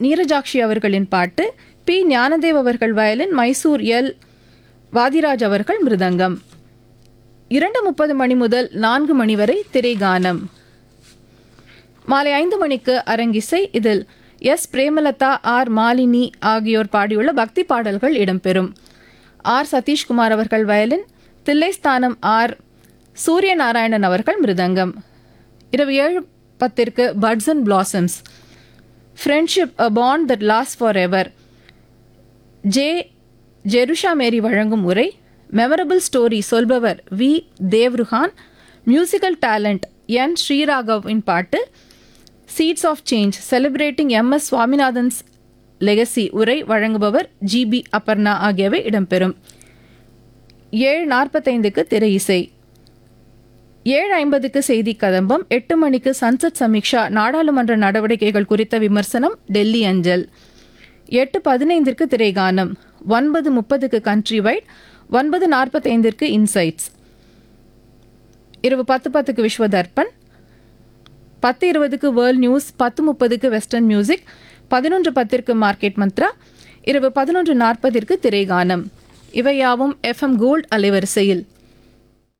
நீரஜாக்ஷி அவர்களின் பாட்டு பி ஞானதேவ் அவர்கள் வயலின் மைசூர் எல் வாதிராஜ் அவர்கள் மிருதங்கம் இரண்டு முப்பது மணி முதல் நான்கு மணி வரை திரைகானம் மாலை ஐந்து மணிக்கு அரங்கிசை இதில் எஸ் பிரேமலதா ஆர் மாலினி ஆகியோர் பாடியுள்ள பக்தி பாடல்கள் இடம்பெறும் ஆர் சதீஷ்குமார் அவர்கள் வயலின் தில்லைஸ்தானம் ஆர் சூரியநாராயணன் அவர்கள் மிருதங்கம் இரவு ஏழு பத்திற்கு buds and blossoms friendship a bond that last forever J Jerusha Mary வழங்கும் உரை மெமரபிள் ஸ்டோரி சொல்பவர் V Devruhan musical talent N ஸ்ரீராகவின் பாட்டு seeds of change celebrating M S Swaminathan's legacy உரை வழங்குபவர் ஜிபி அபர்ணா ஆகியவை இடம்பெறும் ஏழு நாற்பத்தைந்துக்கு திரை இசை ஏழு ஐம்பதுக்கு செய்தி கதம்பம் எட்டு மணிக்கு சன்சத் சமீக்ஷா நாடாளுமன்ற நடவடிக்கைகள் குறித்த விமர்சனம் டெல்லி அஞ்சல் எட்டு பதினைந்திற்கு திரைகானம் ஒன்பது முப்பதுக்கு கண்ட்ரி வைட் ஒன்பது நாற்பத்தைந்திற்கு இன்சைட்ஸ் இரவு பத்து பத்துக்கு விஸ்வ தர்ப்பன் பத்து இருபதுக்கு வேர்ல்ட் நியூஸ் பத்து முப்பதுக்கு வெஸ்டர்ன் மியூசிக் பதினொன்று பத்திற்கு மார்க்கெட் மந்த்ரா இரவு பதினொன்று நாற்பதிற்கு திரைகானம் இவையாவும் எஃப்எம் கோல்ட் அலைவரிசையில்